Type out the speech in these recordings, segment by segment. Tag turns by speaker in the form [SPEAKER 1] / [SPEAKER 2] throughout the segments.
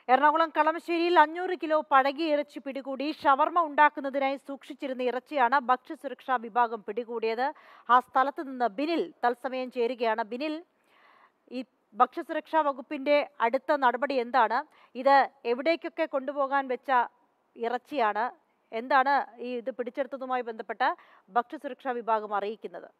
[SPEAKER 1] എറണാകുളം കളമശ്ശേരിയിൽ അഞ്ഞൂറ് കിലോ പഴകിയ ഇറച്ചി പിടികൂടി ഷവർമ ഉണ്ടാക്കുന്നതിനായി സൂക്ഷിച്ചിരുന്ന ഇറച്ചിയാണ് ഭക്ഷ്യസുരക്ഷാ വിഭാഗം പിടികൂടിയത് ആ സ്ഥലത്ത് നിന്ന് ബിനിൽ തത്സമയം ചേരുകയാണ് ബിനിൽ ഈ ഭക്ഷ്യസുരക്ഷാ വകുപ്പിന്റെ അടുത്ത നടപടി എന്താണ് ഇത് എവിടേക്കൊക്കെ കൊണ്ടുപോകാൻ വെച്ച ഇറച്ചിയാണ് എന്താണ് ഈ ഇത് പിടിച്ചെടുത്തതുമായി ബന്ധപ്പെട്ട് ഭക്ഷ്യസുരക്ഷാ വിഭാഗം അറിയിക്കുന്നത്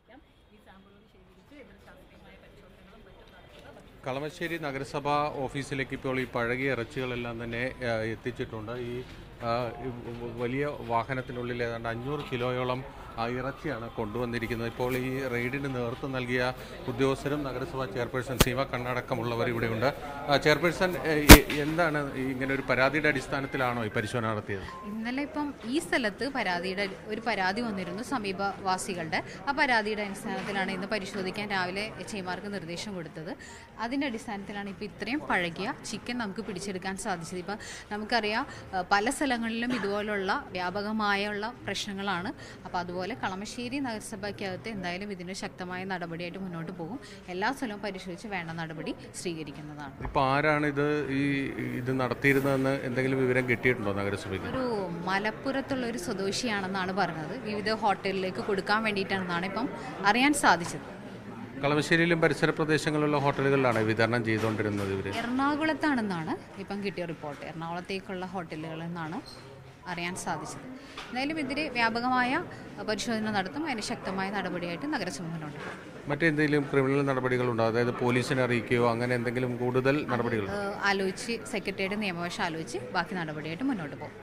[SPEAKER 2] കളമശ്ശേരി നഗരസഭ ഓഫീസിലേക്ക് ഇപ്പോൾ ഈ പഴകിയ ഇറച്ചികളെല്ലാം തന്നെ ആ, എത്തിച്ചിട്ടുണ്ട് ഈ ആ, ഈ വലിയ വാഹനത്തിനുള്ളിൽ ഏതാണ്ട് അഞ്ഞൂറ് കിലോയോളം ആ ഇറച്ചിയാണ് കൊണ്ടുവന്നിരിക്കുന്നത് ഇപ്പോൾ ഈ റെയ്ഡിന് നേതൃത്വം നൽകിയ ഉദ്യോഗസ്ഥരും നഗരസഭാ ചെയർപേഴ്സൺ സീമ കണ്ണടക്കമുള്ളവർ ഇവിടെയുണ്ട് ആ, ചെയർപേഴ്സൺ ഏ, ഈ എന്താണ് ഈ ഇങ്ങനെ ഒരു പരാതിയുടെ അടിസ്ഥാനത്തിലാണോ ഈ പരിശോധന നടത്തിയത്
[SPEAKER 3] ഇന്നലെ ഇപ്പം ഈ സ്ഥലത്ത് പരാതിയുടെ ഒരു പരാതി വന്നിരുന്നു സമീപവാസികളുടെ ആ പരാതിയുടെ അടിസ്ഥാനത്തിലാണ് ഇന്ന് പരിശോധിക്കാൻ രാവിലെ എച്ച് ഐമാർക്ക് നിർദ്ദേശം കൊടുത്തത് അതിൻ്റെ അടിസ്ഥാനത്തിലാണ് ഇപ്പോൾ ഇത്രയും പഴകിയ ചിക്കൻ നമുക്ക് പിടിച്ചെടുക്കാൻ സാധിച്ചത് ഇപ്പം നമുക്കറിയാം ഏഹ്, പല സ്ഥലങ്ങളിലും ഇതുപോലുള്ള വ്യാപകമായുള്ള പ്രശ്നങ്ങളാണ് അപ്പോൾ അതുപോലെ കളമശ്ശേരി നഗരസഭയ്ക്കകത്ത് എന്തായാലും ഇതിന് ശക്തമായ നടപടിയായിട്ട് മുന്നോട്ട് പോകും എല്ലാ സ്ഥലവും പരിശോധിച്ച് വേണ്ട നടപടി സ്വീകരിക്കുന്നതാണ്
[SPEAKER 2] ഇപ്പോൾ ആരാണ് ഇത് ഈ ഇത് നടത്തിയിരുന്നതെന്ന് എന്തെങ്കിലും വിവരം കിട്ടിയിട്ടുണ്ടോ നഗരസഭയ്ക്ക്
[SPEAKER 3] ഒരു മലപ്പുറത്തുള്ള ഒരു സ്വദേശിയാണെന്നാണ് പറഞ്ഞത് വിവിധ ഹോട്ടലിലേക്ക് കൊടുക്കാൻ വേണ്ടിയിട്ടാണെന്നാണ് ഇപ്പം അറിയാൻ സാധിച്ചത്
[SPEAKER 2] കളമശ്ശേരിയിലും പരിസര പ്രദേശങ്ങളിലുള്ള ഹോട്ടലുകളിലാണ് വിതരണം ചെയ്തുകൊണ്ടിരുന്നത് ഇവർ
[SPEAKER 3] എറണാകുളത്താണെന്നാണ് ഇപ്പം കിട്ടിയ റിപ്പോർട്ട് എറണാകുളത്തേക്കുള്ള ഹോട്ടലുകളിൽ നിന്നാണ് അറിയാൻ സാധിച്ചത് എന്തായാലും ഇതിൽ വ്യാപകമായ പരിശോധന നടത്തും അതിന് ശക്തമായ നടപടിയായിട്ട് നഗരസഭ മുന്നോട്ട് പോകും
[SPEAKER 2] മറ്റെന്തെങ്കിലും ക്രിമിനൽ നടപടികളുണ്ടോ അതായത് പോലീസിനെ അറിയിക്കുകയോ അങ്ങനെ എന്തെങ്കിലും കൂടുതൽ നടപടികൾ
[SPEAKER 3] ഏഹ് ആലോചിച്ച് സെക്രട്ടറിയുടെ നിയമവശം ആലോചിച്ച് ബാക്കി നടപടിയായിട്ട് മുന്നോട്ട് പോകും